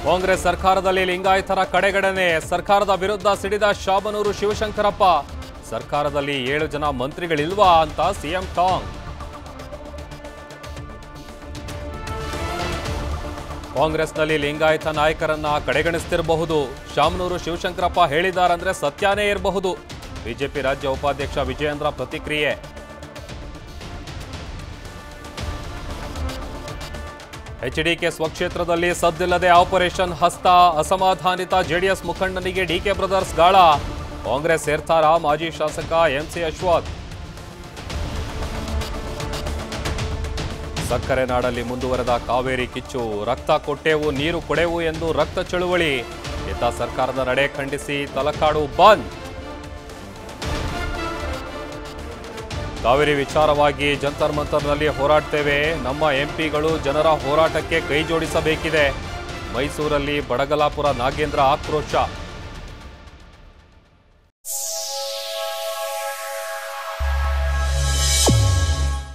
ಕಾಂಗ್ರೆಸ್ ಸರ್ಕಾರದಲ್ಲಿ ಲಿಂಗಾಯತರ ಕಡೆಗಣನೆ ಸರ್ಕಾರದ ವಿರುದ್ಧ ಸಿಡಿದ ಶಾಬನೂರು ಶಿವಶಂಕರಪ್ಪ ಸರ್ಕಾರದಲ್ಲಿ ಏಳು ಜನ ಮಂತ್ರಿಗಳಿಲ್ವಾ ಅಂತ ಸಿಎಂ ಟಾಂಗ್ ಕಾಂಗ್ರೆಸ್ನಲ್ಲಿ ಲಿಂಗಾಯತ ನಾಯಕರನ್ನ ಕಡೆಗಣಿಸ್ತಿರಬಹುದು ಶಾಮನೂರು ಶಿವಶಂಕರಪ್ಪ ಹೇಳಿದಾರಂದ್ರೆ ಸತ್ಯಾನೇ ಇರಬಹುದು ಬಿಜೆಪಿ ರಾಜ್ಯ ಉಪಾಧ್ಯಕ್ಷ ವಿಜಯೇಂದ್ರ ಪ್ರತಿಕ್ರಿಯೆ ಎಚ್ಡಿಕೆ ಸ್ವಕ್ಷೇತ್ರದಲ್ಲಿ ಸದ್ದಿಲ್ಲದೆ ಆಪರೇಷನ್ ಹಸ್ತ ಅಸಮಾಧಾನಿತ ಜೆಡಿಎಸ್ ಮುಖಂಡನಿಗೆ ಡಿಕೆ ಬ್ರದರ್ಸ್ ಗಾಳ ಕಾಂಗ್ರೆಸ್ ಸೇರ್ತಾರ ಮಾಜಿ ಶಾಸಕ ಎಂಸಿ ಅಶ್ವಥ್ ಸಕ್ಕರೆ ನಾಡಲ್ಲಿ ಮುಂದುವರೆದ ಕಾವೇರಿ ಕಿಚ್ಚು ರಕ್ತ ಕೊಟ್ಟೆವು ನೀರು ಕೊಡೆವು ಎಂದು ರಕ್ತ ಚಳುವಳಿ ಇತ್ತ ಸರ್ಕಾರದ ನಡೆ ಖಂಡಿಸಿ ತಲಕಾಡು ಬಂದ್ ಕಾವೇರಿ ವಿಚಾರವಾಗಿ ಜಂತರ್ ಮಂತರ್ನಲ್ಲಿ ಹೋರಾಡ್ತೇವೆ ನಮ್ಮ ಎಂಪಿಗಳು ಜನರ ಹೋರಾಟಕ್ಕೆ ಕೈ ಜೋಡಿಸಬೇಕಿದೆ ಮೈಸೂರಲ್ಲಿ ಬಡಗಲಾಪುರ ನಾಗೇಂದ್ರ ಆಕ್ರೋಶ